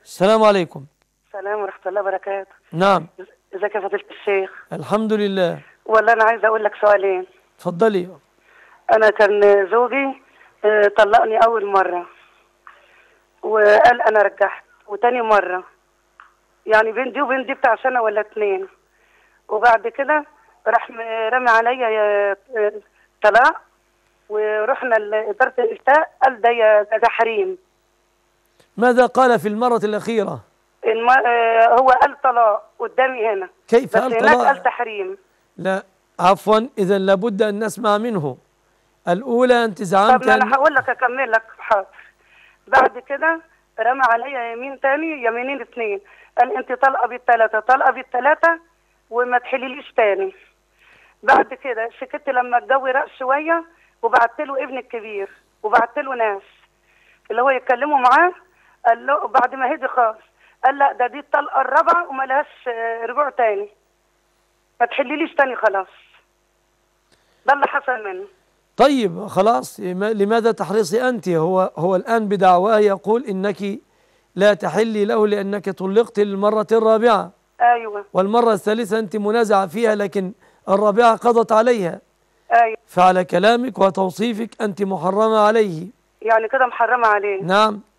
السلام عليكم السلام ورحمة الله وبركاته نعم ازيك يا فضيلة الشيخ الحمد لله والله أنا عايزة أقول لك سؤالين اتفضلي أنا كان زوجي آه، طلقني أول مرة وقال أنا رجعت وتاني مرة يعني بين دي وبين دي بتاع سنة ولا اتنين وبعد كده راح م- رمي عليا يا- آه، طلاق ورحنا لإدارة الإفتاء قال ده يا- ده تحريم ماذا قال في المرة الأخيرة الم... آه، هو قال طلاق قدامي هنا كيف بس قال هناك طلاق؟ قال تحريم لا عفوا إذا لابد أن نسمع منه الأولى أنت زعمت طب ما أن انا هقول لك اكمل لك حاضر بعد كده رمى عليا يمين تاني يمينين اتنين قال انت طالقه بالتلاته طالقه بالتلاته وما تحليليش تاني بعد كده سكت لما الجو رق شويه وبعت له ابني الكبير وبعت له ناس اللي هو يتكلموا معاه قال له بعد ما هدي خالص قال لا ده دي الطلقه الرابعه وما لهاش آه، رجوع تاني ما تحليليش تاني خلاص ده اللي حصل منه طيب خلاص لما- لماذا تحرصي أنت هو هو الآن بدعواه يقول إنك لا تحلي له لأنك طلقت للمرة الرابعة ايوه والمرة الثالثة أنت منازعة فيها لكن الرابعة قضت عليها ايوه فعلى كلامك وتوصيفك أنت محرمة عليه يعني كده محرمة عليه نعم